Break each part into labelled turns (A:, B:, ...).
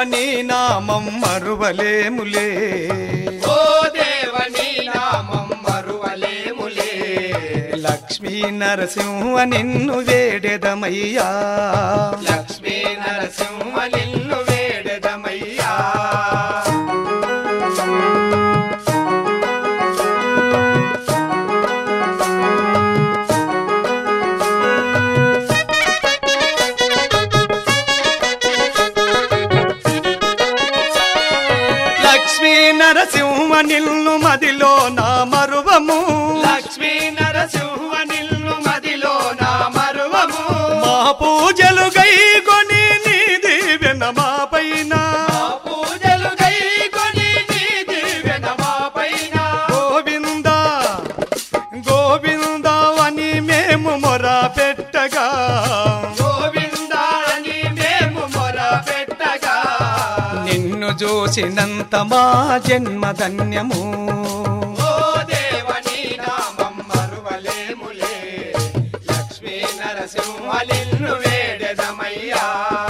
A: నీ నామం మరువలేములే
B: ఓ దేవని నామం మరువలేములే
A: లక్ష్మీ నరసింహ నిన్ను వేడెదమయ్యా
B: లక్ష్మీ నరసింహ నిన్ను వేడదమయ్యా
A: లక్ష్మీ నరసింహ నిన్ను మదిలో నా మరువము
B: లక్ష్మీ నరసింహ నిన్ను మదిలో నా మరువము
A: మా పూజలు గైకొని నీ దీవెన మా పైన
B: ఆ పూజలు గైకొని నీ దీవెన మా పైన
A: గోవింద గోవింద అని మేము మొర పెట్టగా
B: గోవిందాని మేము మొర పెట్టగా
A: నిన్ను చూసినంత మా జన్మ ధన్యము
B: ఓ దేవని నామం మరువలేములే లక్ష్మీ నరసింహ నిన్ను వేడదమయ్యా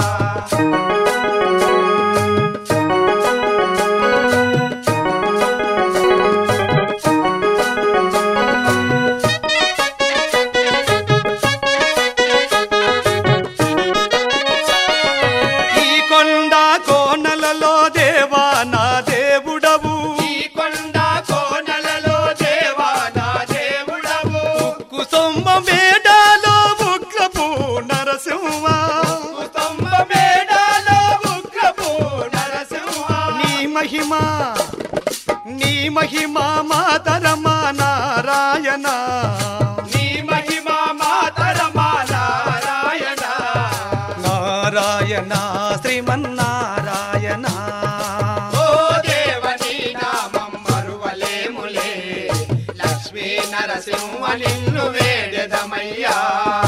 A: ఈ కొండ కోనలలో దేవా నా దేవుడవు
B: ఈ కొండ కోనలలో దేవా నా దేవుడవు
A: కుసొమ్మ మేడాలో ఉగ్రపు నరసింహ
B: స్తంభ మేడలో ఉగ్రపు నరసింహ
A: నీ మహిమ నీ మహిమ మాతరమా నారాయణ
B: నీ మహిమ మాతరమా నారాయణ
A: నారాయణ శ్రీమన్నారాయణ
B: ఓ దేవని నామం మరువలేములే లక్ష్మీ నరసింహ నిన్ను వేడదమయ్యా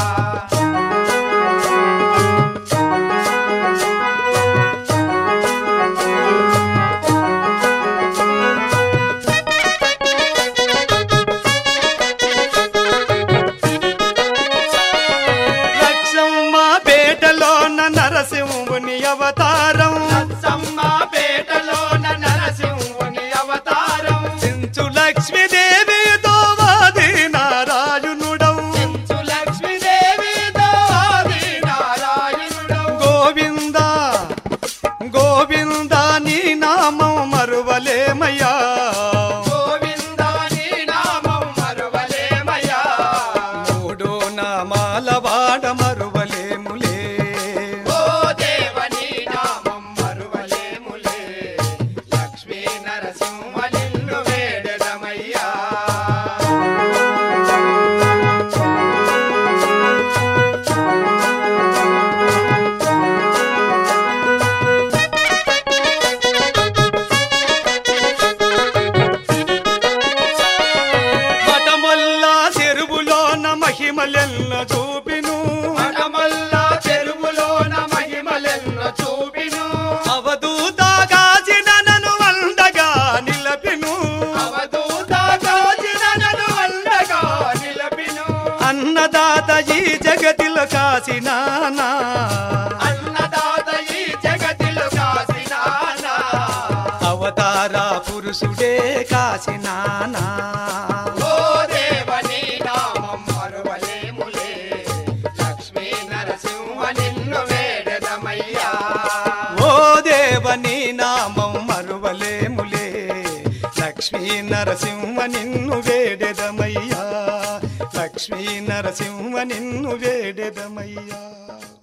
A: లక్షమ్మ పేటలోన నరసింహుని అవతారం
B: సమ్మ పేటలోన నరసింహుని అవతారం
A: సించు లక్ష్మీదేవితో వాది నారాయణుడవు
B: చించు లక్ష్మీదేవి దాది నారాయణుడవు
A: గోవింద గోవింద నీ నామం మరువలేమయ్యా
B: గోవింద నీ నామం మరువలేమయ్యా
A: మూడు నామాల వాడ మరువలేములే
B: ఓ దేవని నామం మరువలేములే లక్ష్మీ నరసింహ నిన్ను వేడదమయ్యా
A: మఠమల్ల చెరువులోన మహిమలెల్ల చూపిను
B: మనమల్ల చెరువులోన మహిమలెన్న చూపిను
A: అవధూత గాచిన నన్ను వండగా నిలపిను
B: అవధూత గాచిన నన్ను అండగా నిలపిను
A: అన్నదాత ఈ జగతిలో కాసినానా
B: అన్నదాత ఈ జగతిలో కాసినానా
A: అవతార పురుషుడే కాసినానా
B: ఓ దేవని నామం మరువలేములే లక్ష్మీ నరసింహ నిన్ను వేడదమయ్యా
A: ఓ దేవని నామం మరువలేములే లక్ష్మీ నరసింహ నిన్ను వేడెదమయ్యా లక్ష్మీ నరసింహ నిన్ను వేడెదమయ్యా